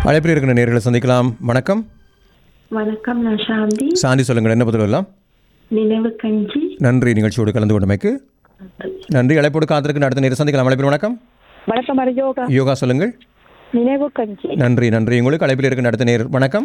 அழைப்பில் இருக்கிற நேர்களை சந்திக்கலாம் வணக்கம் வணக்கம் நான் சாந்தி சாந்தி சொல்லுங்கள் என்ன பதில் வரலாம் நினைவு கஞ்சி நன்றி நிகழ்ச்சியோடு கலந்து கொண்டமைக்கு நன்றி அழைப்போடு காத்திருக்கு அடுத்த நேரம் சந்திக்கலாம் அழைப்பில் வணக்கம் வணக்கம் அரிஜோகா யோகா சொல்லுங்கள் நினைவு கஞ்சி நன்றி நன்றி உங்களுக்கு அழைப்பில் இருக்கிற அடுத்த நேர் வணக்கம்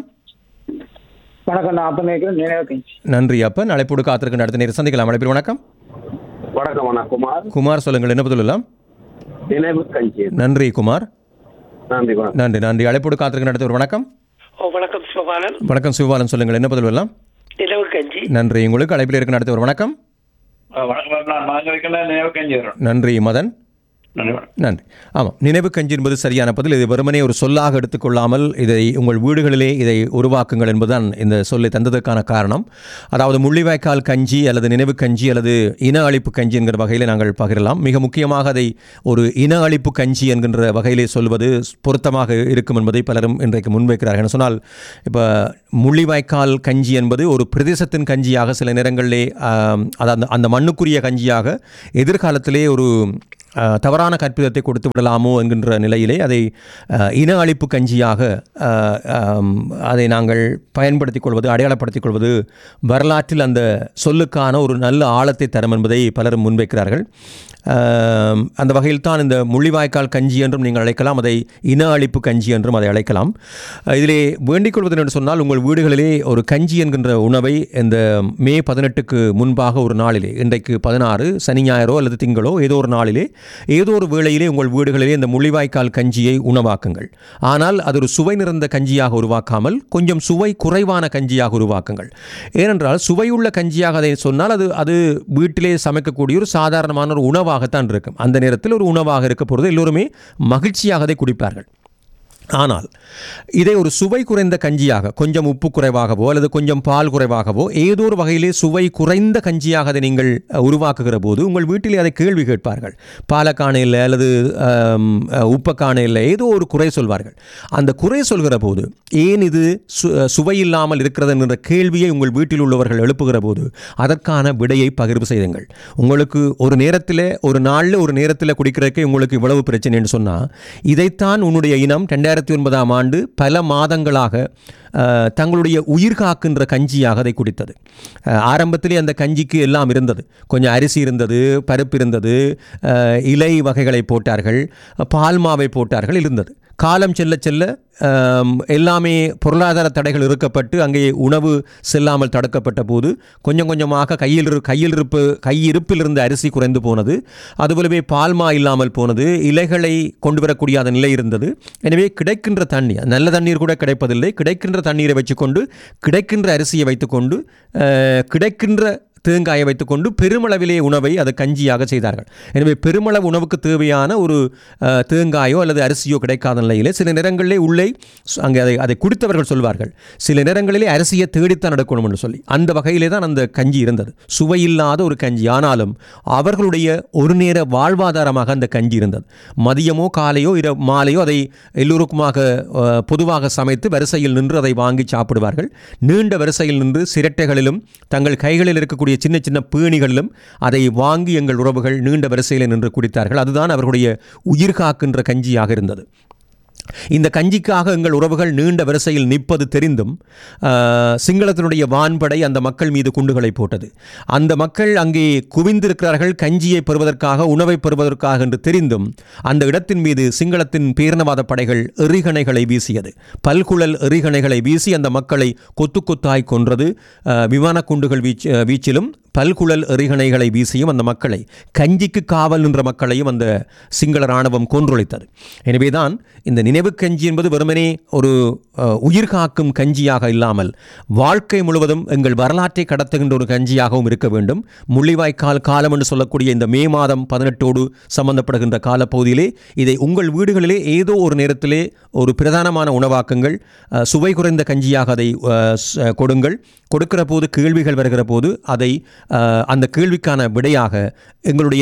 வணக்கம் நான் அப்ப நினைக்கிறேன் நினைவு கஞ்சி நன்றி அப்பன் அழைப்போடு காத்திருக்கு அடுத்த நேரம் சந்திக்கலாம் அழைப்பில் வணக்கம் வணக்கம் அண்ணா குமார் குமார் சொல்லுங்கள் என்ன பதில் வரலாம் நினைவு கஞ்சி நன்றி குமார் நன்றி வணக்கம் நன்றி நன்றி அழைப்போடு காத்திருக்கு அடுத்த ஒரு வணக்கம் ஓ வணக்கம் சிவபாலன் வணக்கம் சிவபாலன் சொல்லுங்கள் என்ன பதில் வரலாம் நிலவு கஞ்சி நன்றி உங்களுக்கு அழைப்பில் இருக்கிற அடுத்த ஒரு வணக்கம் வணக்கம் நான் மகன் நினைவு கஞ்சி வரும் நன்றி மதன் நன்றி வணக்கம். நன்றி ஆமாம் நினைவு கஞ்சி என்பது சரியான பதில் இது வெறுமனே ஒரு சொல்லாக எடுத்துக்கொள்ளாமல் இதை உங்கள் வீடுகளிலே இதை உருவாக்குங்கள் என்பதுதான் இந்த சொல்லை தந்ததற்கான காரணம் அதாவது முள்ளிவாய்க்கால் கஞ்சி அல்லது நினைவு கஞ்சி அல்லது இன அழிப்பு கஞ்சி என்கிற வகையில் நாங்கள் பகிரலாம் மிக முக்கியமாக அதை ஒரு இன அழிப்பு கஞ்சி என்கின்ற வகையிலே சொல்வது பொருத்தமாக இருக்கும் என்பதை பலரும் இன்றைக்கு முன்வைக்கிறார்கள் என்ன சொன்னால் இப்போ முள்ளிவாய்க்கால் கஞ்சி என்பது ஒரு பிரதேசத்தின் கஞ்சியாக சில நேரங்களிலே ஆம், அது அந்த அந்த மண்ணுக்குரிய கஞ்சியாக எதிர்காலத்திலே ஒரு அஹ், தவறான கற்பிதத்தை கொடுத்து விடலாமோ என்கின்ற நிலையிலே அதை அஹ், இன அழிப்பு கஞ்சியாக அஹ், ஆம், அதை நாங்கள் பயன்படுத்திக் கொள்வது அடையாளப்படுத்திக் கொள்வது வரலாற்றில் அந்த சொல்லுக்கான ஒரு நல்ல ஆழத்தை தரும் என்பதை பலரும் முன்வைக்கிறார்கள் ஆம், அந்த வகையில் தான் இந்த முள்ளிவாய்க்கால் கஞ்சி என்றும் நீங்கள் அழைக்கலாம் அதை இன அழிப்பு கஞ்சி என்றும் அதை அழைக்கலாம் அஹ், இதிலே வேண்டிக் கொள்வது என்று சொன்னால் உங்கள் வீடுகளிலே ஒரு கஞ்சி என்கின்ற உணவை இந்த மே பதினெட்டுக்கு முன்பாக ஒரு நாளிலே இன்றைக்கு பதினாறு சனி ஞாயிறோ அல்லது திங்களோ ஏதோ ஒரு நாளிலே ஏதோ ஒரு வேளையிலே உங்கள் வீடுகளிலே இந்த முள்ளிவாய்க்கால் கஞ்சியை உணவாக்குங்கள் ஆனால் அது ஒரு சுவை நிறைந்த கஞ்சியாக உருவாக்காமல் கொஞ்சம் சுவை குறைவான கஞ்சியாக உருவாக்குங்கள் ஏனென்றால் சுவையுள்ள கஞ்சியாக அதை சொன்னால் அது அது வீட்டிலே சமைக்கக்கூடிய ஒரு சாதாரணமான ஒரு உணவாகத்தான் இருக்கும் அந்த நேரத்தில் ஒரு உணவாக இருக்க போகிறது எல்லோருமே மகிழ்ச்சியாக அதை குடிப்பார்கள் ஆனால் இதை ஒரு சுவை குறைந்த கஞ்சியாக கொஞ்சம் உப்பு குறைவாகவோ அல்லது கொஞ்சம் பால் குறைவாகவோ ஏதோ ஒரு வகையிலே சுவை குறைந்த கஞ்சியாக அதை நீங்கள் அஹ், உருவாக்குகிற போது உங்கள் வீட்டிலே அதை கேள்வி கேட்பார்கள் பாலக்கான இல்லை அல்லது ஆம், அஹ், உப்பக்கான இல்லை ஏதோ ஒரு குறை சொல்வார்கள் அந்த குறை சொல்கிற போது ஏன் இது சு சுவையில்லாமல் இருக்கிறது என்ற கேள்வியை உங்கள் வீட்டில் உள்ளவர்கள் எழுப்புகிற போது அதற்கான விடையை பகிர்வு செய்யுங்கள் உங்களுக்கு ஒரு நேரத்தில் ஒரு நாளில் ஒரு நேரத்தில் குடிக்கிறதுக்கே உங்களுக்கு இவ்வளவு பிரச்சனைன்னு சொன்னால் இதைத்தான் உன்னுடைய இனம் ரெண்டாயிரத்தி ஒன்பதாம் ஆண்டு பல மாதங்களாக அஹ், தங்களுடைய உயிர் காக்கின்ற கஞ்சியாக அதை குடித்தது அஹ், ஆரம்பத்திலே அந்த கஞ்சிக்கு எல்லாம் இருந்தது கொஞ்சம் அரிசி இருந்தது பருப்பு இருந்தது அஹ், இலை வகைகளை போட்டார்கள் பால் மாவை போட்டார்கள் இருந்தது காலம் செல்ல செல்ல ஆம், எல்லாமே பொருளாதார தடைகள் இருக்கப்பட்டு அங்கே உணவு செல்லாமல் தடுக்கப்பட்ட போது கொஞ்சம் கொஞ்சமாக கையில் இரு கையில் இருப்பு கையிருப்பில் இருந்த அரிசி குறைந்து போனது அதுபோலவே பால்மா இல்லாமல் போனது இலைகளை கொண்டு வரக்கூடிய அந்த நிலை இருந்தது எனவே கிடைக்கின்ற தண்ணீர் நல்ல தண்ணீர் கூட கிடைப்பதில்லை கிடைக்கின்ற தண்ணீரை வச்சுக்கொண்டு கிடைக்கின்ற அரிசியை வைத்துக்கொண்டு அஹ், கிடைக்கின்ற தேங்காயை வைத்துக்கொண்டு பெருமளவிலே உணவை அது கஞ்சியாக செய்தார்கள் எனவே பெருமளவு உணவுக்கு தேவையான ஒரு அஹ், தேங்காயோ அல்லது அரிசியோ கிடைக்காத நிலையிலே சில நேரங்களிலே உள்ளே சு- அங்கே அதை அதை குடித்தவர்கள் சொல்வார்கள் சில நேரங்களிலே அரிசியை தேடித்தான் நடக்கணும் என்று சொல்லி அந்த வகையிலே தான் அந்த கஞ்சி இருந்தது சுவையில்லாத ஒரு கஞ்சி ஆனாலும் அவர்களுடைய ஒரு நேர வாழ்வாதாரமாக அந்த கஞ்சி இருந்தது மதியமோ காலையோ இர மாலையோ அதை எல்லோருக்குமாக அஹ், பொதுவாக சமைத்து வரிசையில் நின்று அதை வாங்கி சாப்பிடுவார்கள் நீண்ட வரிசையில் நின்று சிரட்டைகளிலும் தங்கள் கைகளில் இருக்கக்கூடிய சின்ன சின்ன பேணிகளிலும் அதை வாங்கி எங்கள் உறவுகள் நீண்ட வரிசையில் நின்று குடித்தார்கள் அதுதான் அவர்களுடைய உயிர் காக்கின்ற கஞ்சியாக இருந்தது இந்த கஞ்சிக்காக எங்கள் உறவுகள் நீண்ட வரிசையில் நிற்பது தெரிந்தும் ஆஹ், சிங்களத்தினுடைய வான்படை அந்த மக்கள் மீது குண்டுகளை போட்டது அந்த மக்கள் அங்கே குவிந்திருக்கிறார்கள் கஞ்சியை பெறுவதற்காக உணவை பெறுவதற்காக என்று தெரிந்தும் அந்த இடத்தின் மீது சிங்களத்தின் பேரணவாத படைகள் எறிகணைகளை வீசியது பல்குழல் எறிகணைகளை வீசி அந்த மக்களை கொத்து கொத்தாய் கொன்றது ஆஹ், விமான குண்டுகள் வீச்சு வீச்சிலும் பல்குழல் எறிகணைகளை வீசியும் அந்த மக்களை கஞ்சிக்கு காவல் நின்ற மக்களையும் அந்த சிங்கள இராணுவம் கொன்றொழித்தது எனவேதான் இந்த நினைவு கஞ்சி என்பது வெறுமனே ஒரு அஹ், உயிர் காக்கும் கஞ்சியாக இல்லாமல் வாழ்க்கை முழுவதும் எங்கள் வரலாற்றை கடத்துகின்ற ஒரு கஞ்சியாகவும் இருக்க வேண்டும் முள்ளிவாய்க்கால் காலம் என்று சொல்லக்கூடிய இந்த மே மாதம் பதினெட்டோடு சம்பந்தப்படுகின்ற காலப்பகுதியிலே இதை உங்கள் வீடுகளிலே ஏதோ ஒரு நேரத்திலே ஒரு பிரதானமான உணவாக்குங்கள் அஹ், சுவை குறைந்த கஞ்சியாக அதை அஹ், ச- கொடுங்கள் கொடுக்கிற போது கேள்விகள் வருகிற போது அதை அஹ், அந்த கேள்விக்கான விடையாக எங்களுடைய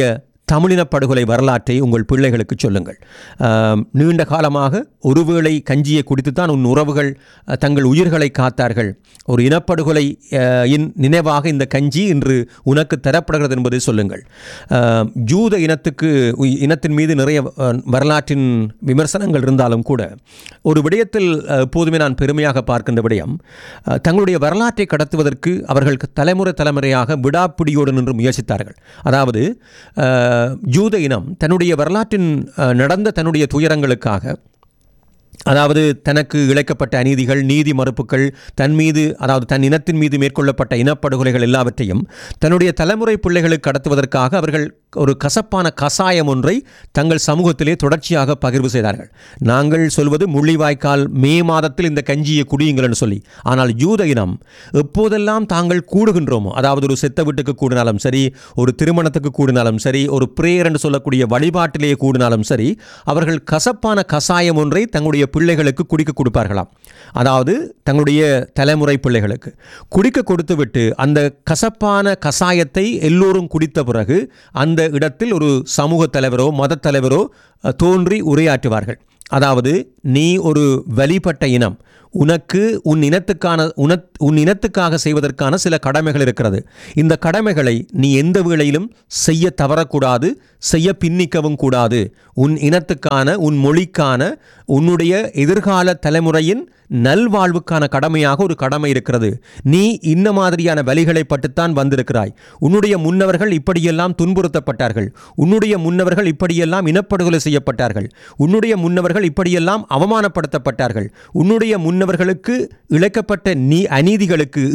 தமிழின படுகொலை வரலாற்றை உங்கள் பிள்ளைகளுக்கு சொல்லுங்கள் ஆம், நீண்ட காலமாக ஒருவேளை கஞ்சியை குடித்துத்தான் உன் உறவுகள் அஹ், தங்கள் உயிர்களை காத்தார்கள் ஒரு இனப்படுகொலை அஹ், இன் நினைவாக இந்த கஞ்சி இன்று உனக்கு தரப்படுகிறது என்பதை சொல்லுங்கள் ஆம், ஜூத இனத்துக்கு உய்- இனத்தின் மீது நிறைய அஹ், வரலாற்றின் விமர்சனங்கள் இருந்தாலும் கூட ஒரு விடயத்தில் அஹ், எப்போதுமே நான் பெருமையாக பார்க்கின்ற விடயம் அஹ், தங்களுடைய வரலாற்றை கடத்துவதற்கு அவர்கள் தலைமுறை தலைமுறையாக விடாப்பிடியோடு நின்று முயற்சித்தார்கள் அதாவது அஹ், ஜூத இனம் தன்னுடைய வரலாற்றின் அஹ், நடந்த தன்னுடைய துயரங்களுக்காக அதாவது தனக்கு இழைக்கப்பட்ட அநீதிகள் நீதி மறுப்புகள் தன் மீது அதாவது தன் இனத்தின் மீது மேற்கொள்ளப்பட்ட இனப்படுகொலைகள் எல்லாவற்றையும் தன்னுடைய தலைமுறை பிள்ளைகளுக்கு கடத்துவதற்காக அவர்கள் ஒரு கசப்பான கசாயம் ஒன்றை தங்கள் சமூகத்திலே தொடர்ச்சியாக பகிர்வு செய்தார்கள் நாங்கள் சொல்வது முள்ளிவாய்க்கால் மே மாதத்தில் இந்த கஞ்சியை குடியுங்கள்னு சொல்லி ஆனால் யூத இனம் எப்போதெல்லாம் தாங்கள் கூடுகின்றோமோ அதாவது ஒரு செத்த வீட்டுக்கு கூடினாலும் சரி ஒரு திருமணத்துக்கு கூடினாலும் சரி ஒரு பிரேயர் என்று சொல்லக்கூடிய வழிபாட்டிலேயே கூடினாலும் சரி அவர்கள் கசப்பான கசாயம் ஒன்றை தங்களுடைய பிள்ளைகளுக்கு குடிக்க கொடுப்பார்களாம் அதாவது தங்களுடைய தலைமுறை பிள்ளைகளுக்கு குடிக்க கொடுத்துவிட்டு அந்த கசப்பான கசாயத்தை எல்லோரும் குடித்த பிறகு அந்த இடத்தில் ஒரு சமூக தலைவரோ மத தலைவரோ அஹ், தோன்றி உரையாற்றுவார்கள் அதாவது நீ ஒரு வழிபட்ட இனம் உனக்கு உன் இனத்துக்கான உன உன் இனத்துக்காக செய்வதற்கான சில கடமைகள் இருக்கிறது இந்த கடமைகளை நீ எந்த வேளையிலும் செய்ய தவறக்கூடாது செய்ய பின்னிக்கவும் கூடாது உன் இனத்துக்கான உன் மொழிக்கான உன்னுடைய எதிர்கால தலைமுறையின் நல்வாழ்வுக்கான கடமையாக ஒரு கடமை இருக்கிறது நீ இன்ன மாதிரியான வழிகளை பட்டுத்தான் வந்திருக்கிறாய் உன்னுடைய முன்னவர்கள் இப்படியெல்லாம் துன்புறுத்தப்பட்டார்கள் உன்னுடைய முன்னவர்கள் இப்படியெல்லாம் இனப்படுகொலை செய்யப்பட்டார்கள் உன்னுடைய முன்னவர்கள் இப்படியெல்லாம் அவமானப்படுத்தப்பட்டார்கள் உன்னுடைய முன்னவர்களுக்கு இழைக்கப்பட்ட நீ அநீதிகளுக்கு